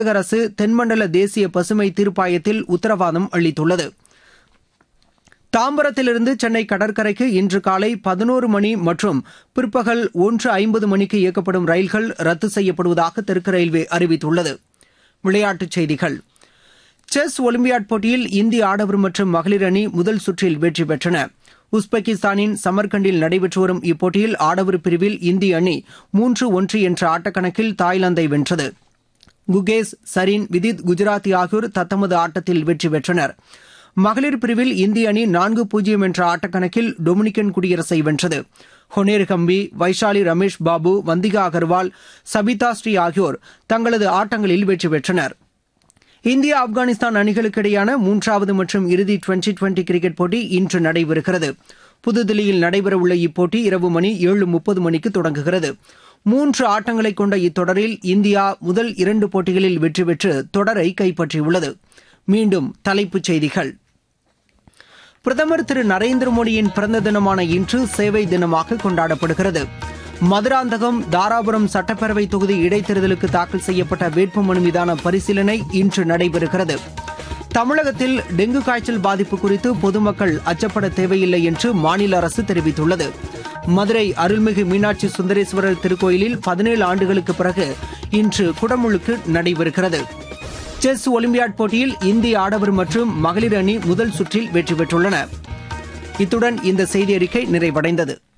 தமிழக அரசு தென்மண்டல தேசிய பசுமை தீர்ப்பாயத்தில் உத்தரவாதம் அளித்துள்ளது தாம்பரத்திலிருந்து சென்னை கடற்கரைக்கு இன்று காலை பதினோரு மணி மற்றும் பிற்பகல் ஒன்று ஐம்பது மணிக்கு இயக்கப்படும் ரயில்கள் ரத்து செய்யப்படுவதாக தெற்கு ரயில்வே அறிவித்துள்ளது விளையாட்டுச் செய்திகள் செஸ் ஒலிம்பியாட் போட்டியில் இந்திய ஆடவர் மற்றும் மகளிர் அணி முதல் சுற்றில் வெற்றி பெற்றன உஸ்பெகிஸ்தானின் சமர்கண்டில் நடைபெற்று வரும் இப்போட்டியில் ஆடவர் பிரிவில் இந்திய அணி மூன்று ஒன்று என்ற ஆட்டக்கணக்கில் தாய்லாந்தை வென்றது குகேஸ் சரின் விதித் குஜராத்தி ஆகியோர் தத்தமது ஆட்டத்தில் வெற்றி பெற்றனர் மகளிர் பிரிவில் இந்திய அணி நான்கு பூஜ்ஜியம் என்ற ஆட்டக்கணக்கில் டொமினிக்கன் குடியரசை வென்றது ஹொனேர் கம்பி வைஷாலி ரமேஷ் பாபு வந்திகா அகர்வால் சபிதா ஸ்ரீ ஆகியோர் தங்களது ஆட்டங்களில் வெற்றி பெற்றனர் இந்தியா ஆப்கானிஸ்தான் அணிகளுக்கு இடையான மூன்றாவது மற்றும் இறுதி டுவெண்டி டுவெண்டி கிரிக்கெட் போட்டி இன்று நடைபெறுகிறது புதுதில்லியில் நடைபெறவுள்ள இப்போட்டி இரவு மணி ஏழு முப்பது மணிக்கு தொடங்குகிறது மூன்று ஆட்டங்களை கொண்ட இத்தொடரில் இந்தியா முதல் இரண்டு போட்டிகளில் வெற்றி பெற்று தொடரை கைப்பற்றியுள்ளது மீண்டும் தலைப்புச் செய்திகள் பிரதமர் திரு நரேந்திர மோடியின் பிறந்த தினமான இன்று சேவை தினமாக கொண்டாடப்படுகிறது மதுராந்தகம் தாராபுரம் சட்டப்பேரவை தொகுதி இடைத்தேர்தலுக்கு தாக்கல் செய்யப்பட்ட வேட்புமனு மீதான பரிசீலனை இன்று நடைபெறுகிறது தமிழகத்தில் டெங்கு காய்ச்சல் பாதிப்பு குறித்து பொதுமக்கள் அச்சப்பட தேவையில்லை என்று மாநில அரசு தெரிவித்துள்ளது மதுரை அருள்மிகு மீனாட்சி சுந்தரேஸ்வரர் திருக்கோயிலில் பதினேழு ஆண்டுகளுக்கு பிறகு இன்று குடமுழுக்கு நடைபெறுகிறது செஸ் ஒலிம்பியாட் போட்டியில் இந்திய ஆடவர் மற்றும் மகளிர் அணி முதல் சுற்றில் வெற்றி பெற்றுள்ளன இத்துடன் இந்த செய்தி அறிக்கை நிறைவடைந்தது